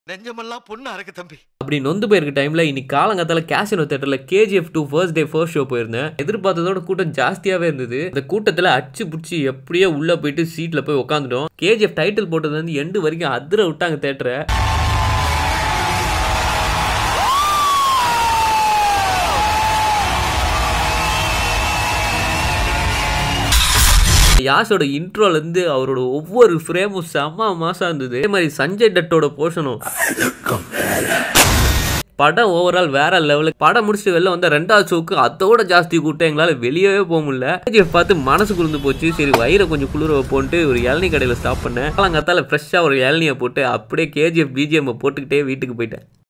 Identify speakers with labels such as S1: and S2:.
S1: நெஞ்சமெல்லாம் பொண்ணா இருக்கு தம்பி
S2: அப்படி நொந்து போயிருக்க டைம்ல இன்னைக்கு காலங்காத்தால கேசினோ தேட்டர்ல KGF two first day first show போயிருந்தேன் எதிர்பார்த்ததோட கூட்டம் ஜாஸ்தியாவே இருந்தது இந்த கூட்டத்துல அச்சு புடிச்சு எப்படியோ உள்ள போயிட்டு சீட்ல போய் உட்காந்துட்டோம் கேஜிஎஃப் டைட்டில் போட்டது வந்து எண்டு வரைக்கும் அதிர விட்டாங்க தேட்டரை யாஷோட இன்ட்ரோல இருந்து அவரோட ஒவ்வொரு ஃப்ரேமும் செம்ம மாசா இருந்தது அதே மாதிரி சஞ்சய் தட்டோட போர்ஷனும் படம் ஓவரால் வேற லெவலுக்கு படம் முடிச்சுட்டு வெளில வந்த ரெண்டாவது ஷோக்கு அதோட ஜாஸ்தி கூட்டம் எங்களால் வெளியவே போக முடியல கேஜிஎஃப் பார்த்து மனசு குளிர்ந்து போச்சு சரி வயிறை கொஞ்சம் குளிர வைப்போன்ட்டு ஒரு இளநீ கடையில் ஸ்டாப் பண்ணேன் காலங்காத்தால ஃப்ரெஷ்ஷாக ஒரு இளநியை போட்டு அப்படியே கேஜிஎஃப் பிஜிஎம் போட்டுக்கிட்டே வீட்டுக்கு போயிட்டேன்